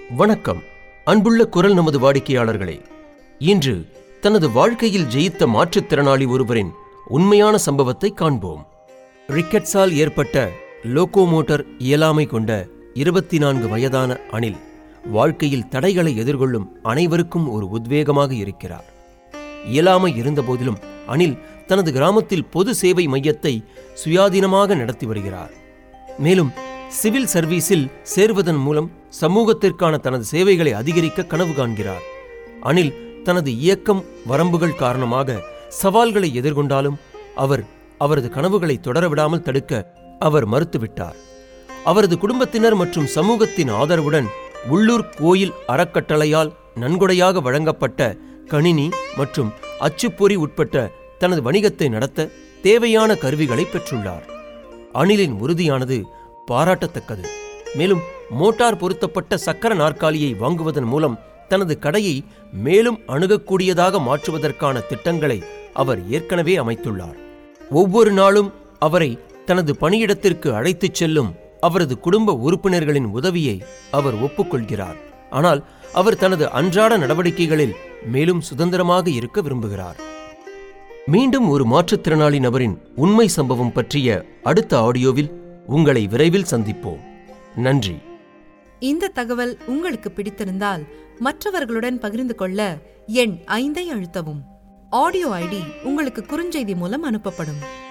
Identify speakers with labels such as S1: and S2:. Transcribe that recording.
S1: வணக்கம் அன்புள்ள குரல் நமது வாடிக்கையாளர்களே இன்று தனது வாழ்க்கையில் ஜெயித்த மாற்றுத்திறனாளி ஒருவரின் உண்மையான சம்பவத்தை காண்போம் ரிக்கெட்ஸால் ஏற்பட்ட லோகோமோட்டர் இயலாமை கொண்ட இருபத்தி நான்கு வயதான அனில் வாழ்க்கையில் தடைகளை எதிர்கொள்ளும் அனைவருக்கும் ஒரு உத்வேகமாக இருக்கிறார் இயலாமை இருந்தபோதிலும் அனில் தனது கிராமத்தில் பொது சேவை மையத்தை சுயாதீனமாக நடத்தி வருகிறார் மேலும் சிவில் சர்வீஸில் சேர்வதன் மூலம் சமூகத்திற்கான தனது சேவைகளை அதிகரிக்க கனவு காண்கிறார் அனில் தனது இயக்கம் வரம்புகள் காரணமாக சவால்களை எதிர்கொண்டாலும் அவர் அவரது கனவுகளை தொடரவிடாமல் தடுக்க அவர் மறுத்துவிட்டார் அவரது குடும்பத்தினர் மற்றும் சமூகத்தின் ஆதரவுடன் உள்ளூர் கோயில் அறக்கட்டளையால் நன்கொடையாக வழங்கப்பட்ட கணினி மற்றும் அச்சுப்பொறி உட்பட்ட தனது வணிகத்தை நடத்த தேவையான கருவிகளை பெற்றுள்ளார் அனிலின் உறுதியானது பாராட்டத்தக்கது மேலும் மோட்டார் பொருத்தப்பட்ட சக்கர நாற்காலியை வாங்குவதன் மூலம் தனது கடையை மேலும் அணுகக்கூடியதாக மாற்றுவதற்கான திட்டங்களை அவர் ஏற்கனவே அமைத்துள்ளார் ஒவ்வொரு நாளும் அவரை தனது பணியிடத்திற்கு அழைத்துச் செல்லும் அவரது குடும்ப உறுப்பினர்களின் உதவியை அவர் ஒப்புக்கொள்கிறார் ஆனால் அவர் தனது அன்றாட நடவடிக்கைகளில் மேலும் சுதந்திரமாக இருக்க விரும்புகிறார் மீண்டும் ஒரு மாற்றுத்திறனாளி நபரின் உண்மை சம்பவம் பற்றிய அடுத்த ஆடியோவில் உங்களை விரைவில் சந்திப்போம் நன்றி
S2: இந்த தகவல் உங்களுக்கு பிடித்திருந்தால் மற்றவர்களுடன் பகிர்ந்து கொள்ள எண் ஐந்தை அழுத்தவும் ஆடியோ ஐடி உங்களுக்கு குறுஞ்செய்தி மூலம் அனுப்பப்படும்